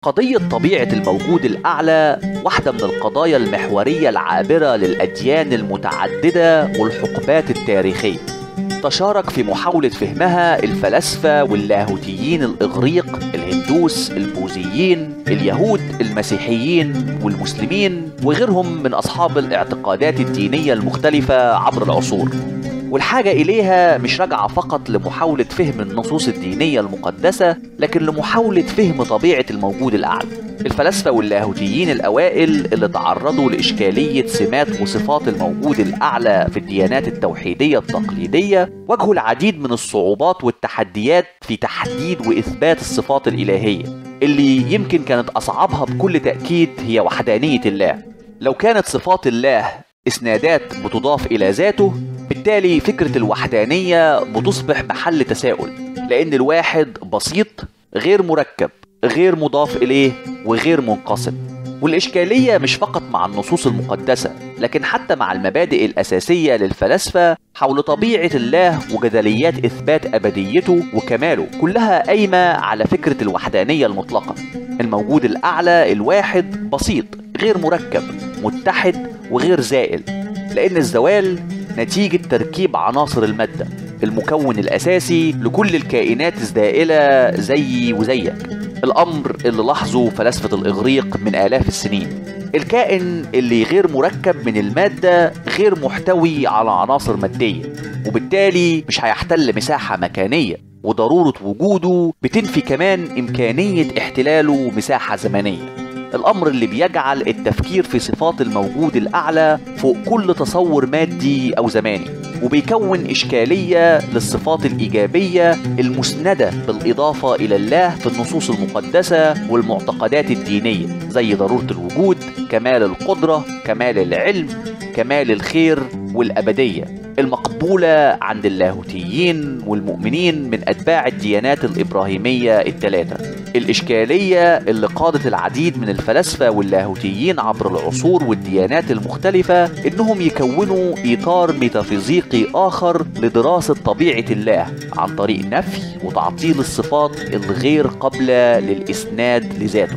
قضية طبيعة الموجود الأعلى واحدة من القضايا المحورية العابرة للأديان المتعددة والحقبات التاريخية تشارك في محاولة فهمها الفلاسفة واللاهوتيين الإغريق الهندوس البوذيين اليهود المسيحيين والمسلمين وغيرهم من أصحاب الاعتقادات الدينية المختلفة عبر العصور والحاجة إليها مش راجعة فقط لمحاولة فهم النصوص الدينية المقدسة لكن لمحاولة فهم طبيعة الموجود الأعلى الفلاسفة واللاهوتيين الأوائل اللي تعرضوا لإشكالية سمات وصفات الموجود الأعلى في الديانات التوحيدية التقليدية واجهوا العديد من الصعوبات والتحديات في تحديد وإثبات الصفات الإلهية اللي يمكن كانت أصعبها بكل تأكيد هي وحدانية الله لو كانت صفات الله إسنادات بتضاف إلى ذاته بالتالي فكرة الوحدانية بتصبح محل تساؤل لأن الواحد بسيط غير مركب غير مضاف إليه وغير منقسم والإشكالية مش فقط مع النصوص المقدسة لكن حتى مع المبادئ الأساسية للفلاسفة حول طبيعة الله وجدليات إثبات أبديته وكماله كلها قايمة على فكرة الوحدانية المطلقة الموجود الأعلى الواحد بسيط غير مركب متحد وغير زائل لأن الزوال نتيجة تركيب عناصر المادة المكون الأساسي لكل الكائنات الزائلة زيي وزيك الأمر اللي لاحظه فلاسفة الإغريق من آلاف السنين الكائن اللي غير مركب من المادة غير محتوي على عناصر مادية وبالتالي مش هيحتل مساحة مكانية وضرورة وجوده بتنفي كمان إمكانية احتلاله مساحة زمنية الأمر اللي بيجعل التفكير في صفات الموجود الأعلى فوق كل تصور مادي أو زماني وبيكون إشكالية للصفات الإيجابية المسندة بالإضافة إلى الله في النصوص المقدسة والمعتقدات الدينية زي ضرورة الوجود كمال القدرة كمال العلم كمال الخير والأبدية المقبولة عند اللاهوتيين والمؤمنين من أتباع الديانات الإبراهيمية الثلاثة الإشكالية اللي قادت العديد من الفلاسفة واللاهوتيين عبر العصور والديانات المختلفة إنهم يكونوا إطار ميتافيزيقي آخر لدراسة طبيعة الله عن طريق نفي وتعطيل الصفات الغير قابلة للإسناد لذاته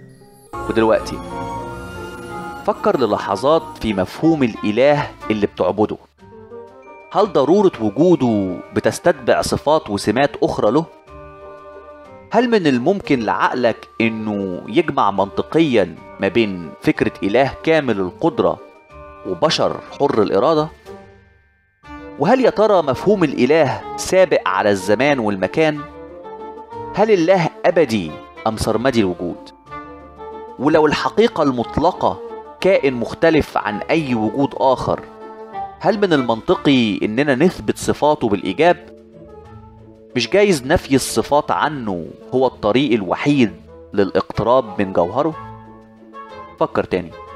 ودلوقتي فكر للحظات في مفهوم الإله اللي بتعبده هل ضرورة وجوده بتستتبع صفات وسمات أخرى له؟ هل من الممكن لعقلك إنه يجمع منطقيا ما بين فكرة إله كامل القدرة وبشر حر الإرادة؟ وهل يا ترى مفهوم الإله سابق على الزمان والمكان؟ هل الله أبدي أم سرمدي الوجود؟ ولو الحقيقة المطلقة كائن مختلف عن أي وجود آخر هل من المنطقي إننا نثبت صفاته بالإيجاب؟ مش جايز نفي الصفات عنه هو الطريق الوحيد للاقتراب من جوهره؟ فكر تاني